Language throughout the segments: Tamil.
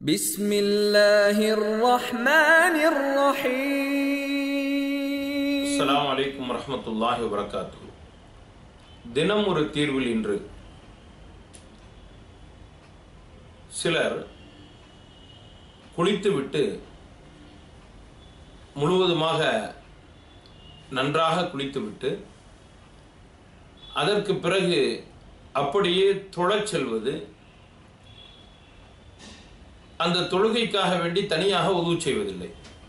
بسم الله الرحمن الرحيم அஸ்ஸலாமு அலைக்கும் வரஹ்மத்துல்லாஹி வபரகாத்து தினம் ஒரு தீர்வில் இன்று சிலர் குளித்துவிட்டு முழுவதுமாக நன்றாக குளித்துவிட்டு அதற்கு பிறகு அப்படியே தொழச் செல்வது அந்த தொழுகைக்காக வேண்டி தனியாக உதவு செய்வதில்லை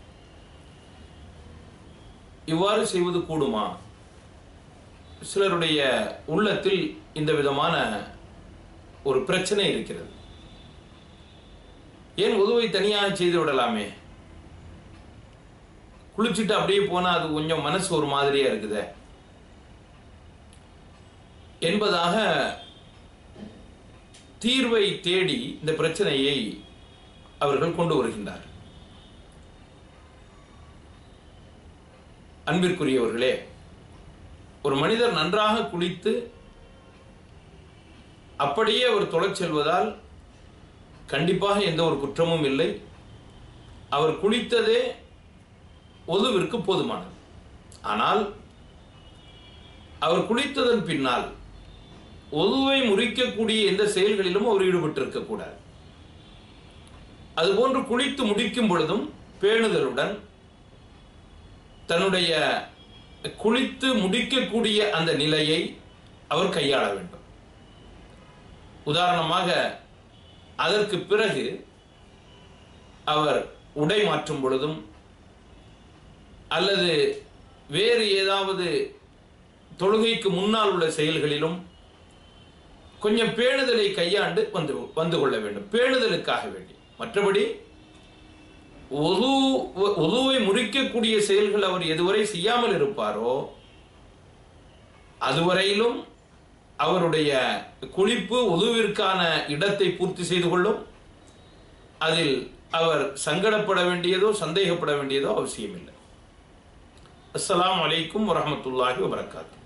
இவ்வாறு செய்வது கூடுமா சிலருடைய உள்ளத்தில் இந்த விதமான ஒரு பிரச்சனை இருக்கிறது ஏன் உதவை தனியாக செய்து விடலாமே குளிச்சுட்டு அப்படியே போனா அது கொஞ்சம் மனசு ஒரு மாதிரியா இருக்குதே என்பதாக தீர்வை தேடி இந்த பிரச்சனையை அவர்கள் கொண்டு வருகின்றார்கள் அன்பிற்குரியவர்களே ஒரு மனிதர் நன்றாக குளித்து அப்படியே அவர் தொலைச் செல்வதால் கண்டிப்பாக எந்த ஒரு குற்றமும் இல்லை அவர் குளித்ததே ஒதுவிற்கு போதுமானது ஆனால் அவர் குளித்ததன் பின்னால் ஒதுவை முறிக்கக்கூடிய எந்த செயல்களிலும் அவர் ஈடுபட்டிருக்க கூடாது அதுபோன்று குளித்து முடிக்கும் பொழுதும் பேணுதலுடன் தன்னுடைய குளித்து முடிக்கக்கூடிய அந்த நிலையை அவர் கையாள வேண்டும் உதாரணமாக அதற்கு பிறகு அவர் உடை மாற்றும் பொழுதும் அல்லது வேறு ஏதாவது தொழுகைக்கு முன்னால் உள்ள செயல்களிலும் கொஞ்சம் பேணுதலை கையாண்டு வந்து வந்து கொள்ள வேண்டும் பேணுதலுக்காக வேண்டி மற்றபடி ஒது ஒதுவை முறிக்கக்கூடிய செயல்கள் அவர் எதுவரை செய்யாமல் இருப்பாரோ அதுவரையிலும் அவருடைய குளிப்பு உதுவிற்கான இடத்தை பூர்த்தி செய்து கொள்ளும் அதில் அவர் சங்கடப்பட வேண்டியதோ சந்தேகப்பட வேண்டியதோ அவசியமில்லை அஸ்ஸலாமு அலைக்கும் வரஹமத்துல்லாஹி வபரகாத்து